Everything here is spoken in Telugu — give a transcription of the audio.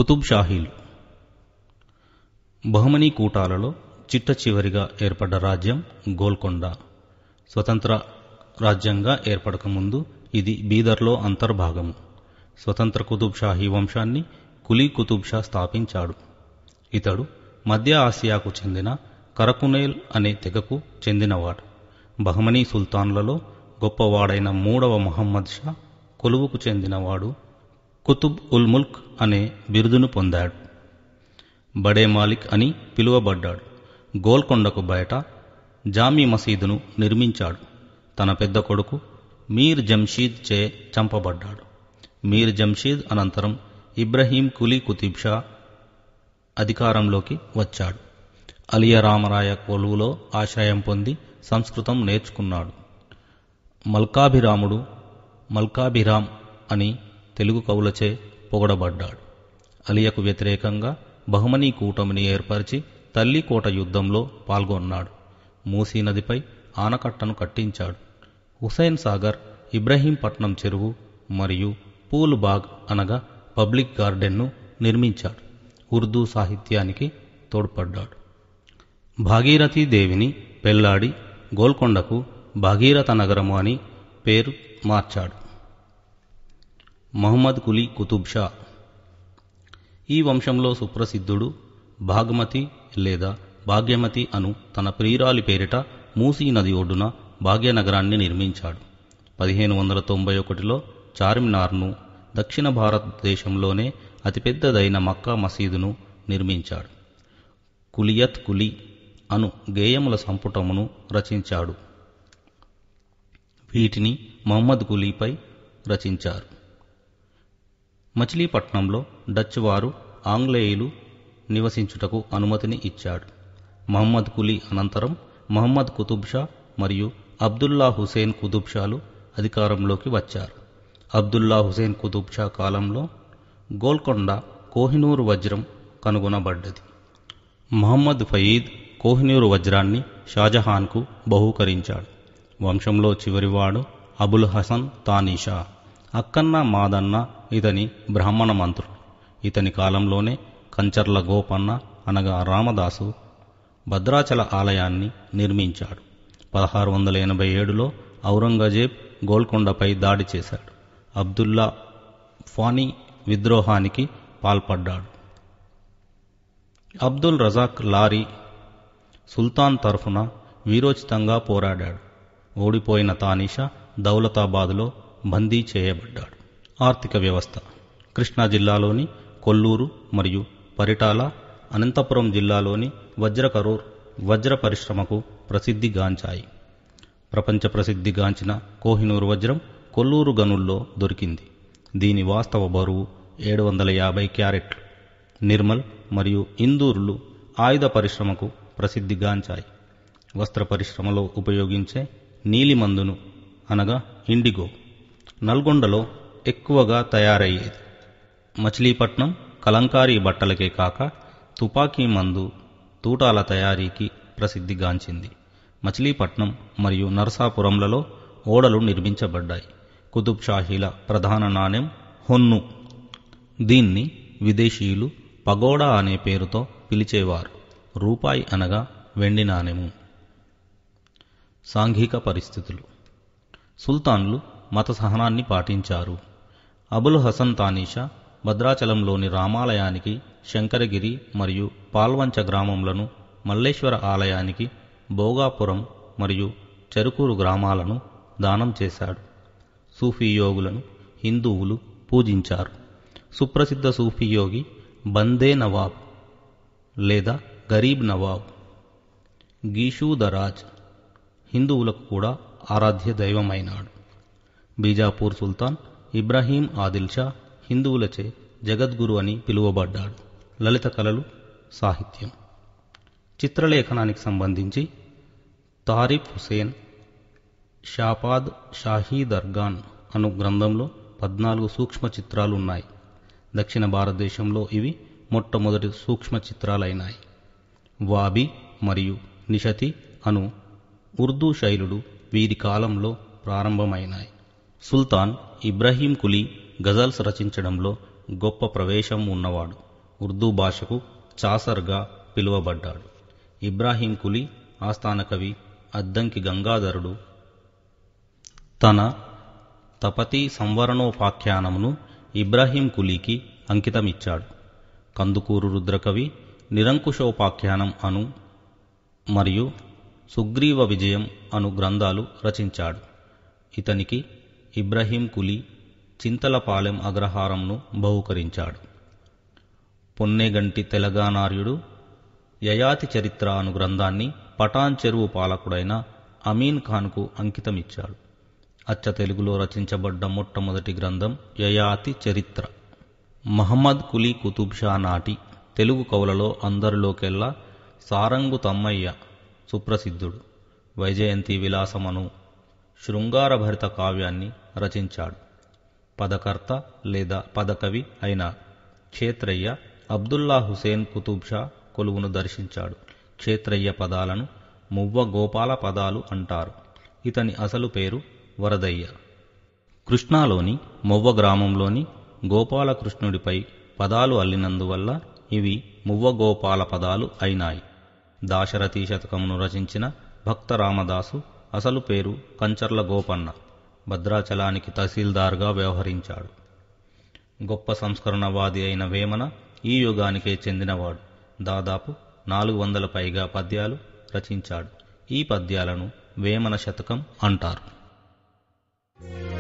కుతుబ్ షాహీలు బహుమనీ కూటాలలో చిట్ట చివరిగా ఏర్పడ్డ రాజ్యం గోల్కొండ స్వతంత్ర రాజ్యంగా ఏర్పడకముందు ఇది బీదర్లో అంతర్భాగము స్వతంత్ర కుతుబ్ షాహీ వంశాన్ని కులీ కుతుబ్ షా స్థాపించాడు ఇతడు మధ్య ఆసియాకు చెందిన కరకునేల్ అనే తెగకు చెందినవాడు బహమనీ సుల్తాన్లలో గొప్పవాడైన మూడవ మహమ్మద్ షా కొలువుకు చెందినవాడు కుతుబ్ ఉల్ ముల్క్ అనే బిరుదును పొందాడు బడే మాలిక్ అని పిలువబడ్డాడు గోల్కొండకు బయట జామీ మసీదును నిర్మించాడు తన పెద్ద కొడుకు మీర్ జంషీద్ చే చంపబడ్డాడు మీర్ జంషీద్ అనంతరం ఇబ్రహీం కులీ కుతుబ్ షా అధికారంలోకి వచ్చాడు అలియ రామరాయ కొలువులో ఆశ్రయం పొంది సంస్కృతం నేర్చుకున్నాడు మల్కాభిరాముడు మల్కాభిరామ్ అని తెలుగు కవులచే పొగడబడ్డాడు అలియకు వ్యతిరేకంగా బహుమనీ కూటమిని ఏర్పరిచి తల్లికోట యుద్ధంలో పాల్గొన్నాడు మూసీ నదిపై ఆనకట్టను కట్టించాడు హుసైన్ సాగర్ ఇబ్రహీంపట్నం చెరువు మరియు పూల్ బాగ్ అనగా పబ్లిక్ గార్డెన్ను నిర్మించాడు ఉర్దూ సాహిత్యానికి తోడ్పడ్డాడు భాగీరథీ దేవిని పెళ్లాడి గోల్కొండకు భాగీరథ నగరము అని పేరు మార్చాడు మహమ్మద్ కులీ కుతుబ్ షా ఈ వంశంలో సుప్రసిద్ధుడు భాగమతి లేదా భాగ్యమతి అను తన ప్రియురాలి పేరిట మూసీ నది ఒడ్డున భాగ్యనగరాన్ని నిర్మించాడు పదిహేను వందల తొంభై ఒకటిలో చార్మినార్ను దక్షిణ భారతదేశంలోనే అతిపెద్దదైన మక్కా మసీదును నిర్మించాడు కులియత్ కులి అను గేయముల సంపుటమును రచించాడు వీటిని మహమ్మద్ కులీపై రచించారు మచిలీపట్నంలో డచ్ వారు ఆంగ్లేయులు నివసించుటకు అనుమతిని ఇచ్చాడు మహమ్మద్ కులీ అనంతరం మహమ్మద్ కుతుబ్ షా మరియు అబ్దుల్లా హుసేన్ కుతుబ్ షాలు అధికారంలోకి వచ్చారు అబ్దుల్లా హుసేన్ కుతుబ్ షా కాలంలో గోల్కొండ కోహినూరు వజ్రం కనుగొనబడ్డది మహమ్మద్ ఫయీద్ కోహినూరు వజ్రాన్ని షాజహాన్కు బహూకరించాడు వంశంలో చివరివాడు అబుల్ హసన్ తానీషా అక్కన్న మాదన్న ఇతని బ్రాహ్మణ మంత్రుడు ఇతని కాలంలోనే కంచర్ల గోపన్న అనగా రామదాసు భద్రాచల ఆలయాన్ని నిర్మించాడు పదహారు వందల ఎనభై ఏడులో ఔరంగజేబ్ గోల్కొండపై దాడి చేశాడు అబ్దుల్లా ఫానీ విద్రోహానికి పాల్పడ్డాడు అబ్దుల్ రజాక్ లారీ సుల్తాన్ తరఫున వీరోచితంగా పోరాడాడు ఓడిపోయిన తానిషా దౌలతాబాదులో బందీ చేయబడ్డాడు ఆర్థిక వ్యవస్థ కృష్ణా జిల్లాలోని కొల్లూరు మరియు పరిటాల అనంతపురం జిల్లాలోని వజ్రకరూర్ వజ్ర పరిశ్రమకు ప్రసిద్ధిగాంచాయి ప్రపంచ ప్రసిద్ధిగాంచిన కోహినూరు వజ్రం కొల్లూరు గనుల్లో దొరికింది దీని వాస్తవ బరువు ఏడు వందల యాభై క్యారెట్లు నిర్మల్ మరియు ఇందూరులు ఆయుధ పరిశ్రమకు ప్రసిద్ధిగాంచాయి వస్త్ర పరిశ్రమలో ఉపయోగించే నీలిమందును అనగా ఇండిగో నల్గొండలో ఎక్కువగా తయారయ్యేది మచిలీపట్నం కలంకారీ బట్టలకే కాక తుపాకీ మందు తూటాల తయారీకి ప్రసిద్ధిగాంచింది మచిలీపట్నం మరియు నరసాపురంలలో ఓడలు నిర్మించబడ్డాయి కుతుబ్ షాహీల ప్రధాన నాణ్యం హొన్ను దీన్ని విదేశీయులు పగోడా అనే పేరుతో పిలిచేవారు రూపాయి అనగా వెండి నాణెము సాంఘిక పరిస్థితులు సుల్తాన్లు మత సహనాన్ని పాటించారు అబుల్ హసన్ తానీషా భద్రాచలంలోని రామాలయానికి శంకరగిరి మరియు పాల్వంచ గ్రామములను మల్లేశ్వర ఆలయానికి భోగాపురం మరియు చెరుకూరు గ్రామాలను దానం చేశాడు సూఫీ యోగులను హిందువులు పూజించారు సుప్రసిద్ధ సూఫీ యోగి బందే నవాబ్ లేదా గరీబ్ నవాబ్ గీషూదరాజ్ హిందువులకు కూడా ఆరాధ్య దైవమైనాడు బీజాపూర్ సుల్తాన్ ఇబ్రహీం ఆదిల్ షా హిందువులచే జగద్గురు అని పిలువబడ్డాడు లలిత కళలు సాహిత్యం చిత్రలేఖనానికి సంబంధించి తారిఫ్ హుసేన్ షాపాద్ షాహీ దర్గాన్ అను గ్రంథంలో పద్నాలుగు సూక్ష్మ చిత్రాలు ఉన్నాయి దక్షిణ భారతదేశంలో ఇవి మొట్టమొదటి సూక్ష్మ చిత్రాలైనాయి వాబి మరియు నిషతి అను ఉర్దూ శైలులు వీరి కాలంలో ప్రారంభమైనాయి సుల్తాన్ ఇబ్రహీం కులీ గజల్స్ రచించడంలో గొప్ప ప్రవేశం ఉన్నవాడు ఉర్దూ భాషకు చాసర్గా పిలువబడ్డాడు ఇబ్రాహీం కులీ ఆస్థాన కవి అద్దంకి గంగాధరుడు తన తపతి సంవరణోపాఖ్యానమును ఇబ్రాహీం కులీకి అంకితమిచ్చాడు కందుకూరు రుద్రకవి నిరంకుశోపాఖ్యానం అను మరియు సుగ్రీవ విజయం అను గ్రంథాలు రచించాడు ఇతనికి ఇబ్రహీం కులీ చింతలపాలెం అగ్రహారంను బహుకరించాడు పొన్నేగంటి తెలంగాణార్యుడు యయాతి చరిత్ర అను గ్రంథాన్ని పటాన్ చెరువు పాలకుడైన అమీన్ ఖాన్కు అంకితమిచ్చాడు అచ్చ తెలుగులో రచించబడ్డ మొట్టమొదటి గ్రంథం యయాతి చరిత్ర మహమ్మద్ కులీ కుతుబ్ షా నాటి తెలుగు కవులలో అందరిలోకెల్లా సారంగు తమ్మయ్య సుప్రసిద్ధుడు వైజయంతి విలాసమను శృంగారభరిత కావ్యాన్ని రచించాడు పదకర్త లేదా పదకవి అయిన క్షేత్రయ్య అబ్దుల్లా హుసేన్ కుతుబ్ షా కొలువును దర్శించాడు క్షేత్రయ్య పదాలను మువ్వ గోపాల పదాలు అంటారు ఇతని అసలు పేరు వరదయ్య కృష్ణాలోని మొవ్వ గ్రామంలోని గోపాలకృష్ణుడిపై పదాలు అల్లినందువల్ల ఇవి మువ్వగోపాల పదాలు అయినాయి దాశరథి శతకమును రచించిన భక్త రామదాసు అసలు పేరు కంచర్ల గోపన్న భద్రాచలానికి తహసీల్దార్గా వ్యవహరించాడు గొప్ప సంస్కరణవాది అయిన వేమన ఈ యుగానికే చెందినవాడు దాదాపు నాలుగు వందల పైగా పద్యాలు రచించాడు ఈ పద్యాలను వేమన శతకం అంటారు